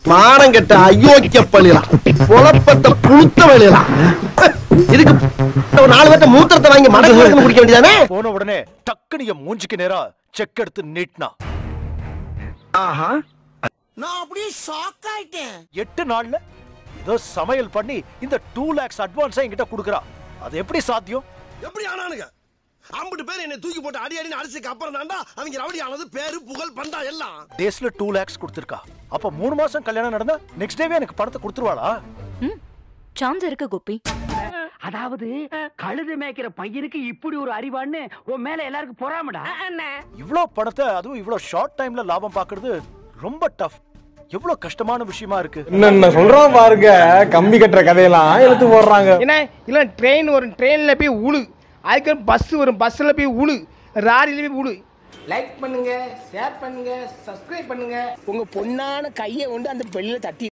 மானம் கெட்ட அயோக்கிய பள்ளிலாம் புலப்பட்ட புழுத்த வழியலாம் இதுக்கு ஒரு நாலு பேர்த்த மூத்திரத்தை வாங்கி மடங்கு குடிக்க வேண்டியதானே போன உடனே டக்குனு என் மூஞ்சிக்கு நேரா செக் எடுத்து நீட்னா நான் அப்படியே ஷாக் ஆயிட்டேன் எட்டு நாள்ல ஏதோ சமையல் பண்ணி இந்த டூ லேக்ஸ் அட்வான்ஸா என்கிட்ட கொடுக்குறா அது எப்படி சாத்தியம் எப்படி ஆனானுங்க ஐம்பது பேர் என்னை தூக்கி போட்டு அடி அடின்னு அடிச்சுக்கு அப்புறம் தாண்டா அவங்க ரவுடி ஆனது பேரு புகழ் பண்டா எல்லாம் டேஸ்ல டூ லேக்ஸ் கொடுத்துருக்கா அப்ப மூணு மாசம் கல்யாணம் நடந்தா நெக்ஸ்ட் டேவே எனக்கு பணத்தை கொடுத்துருவாளா ம் சான்ஸ் இருக்கு கோபி அதாவது கழுது மேய்க்கிற பையனுக்கு இப்படி ஒரு அறிவான்னு உன் மேல எல்லாருக்கும் பொறாமடா இவ்ளோ பணத்தை அதுவும் இவ்ளோ ஷார்ட் டைம்ல லாபம் பார்க்கிறது ரொம்ப டஃப் எவ்வளவு கஷ்டமான விஷயமா இருக்கு என்னென்ன சொல்றோம் பாருங்க கம்பி கட்டுற கதையெல்லாம் எடுத்து போடுறாங்க ஏன்னா இல்லை ட்ரெயின் வரும் ட்ரெயினில் போய் உழு அதுக்கு பஸ் வரும் பஸ்ஸில் போய் உழு ராரியில் போய் உழு லைக் பண்ணுங்க ஷேர் பண்ணுங்க சப்ஸ்கிரைப் பண்ணுங்க உங்க பொண்ணான கையை கொண்டு அந்த பெல்லில் தட்டி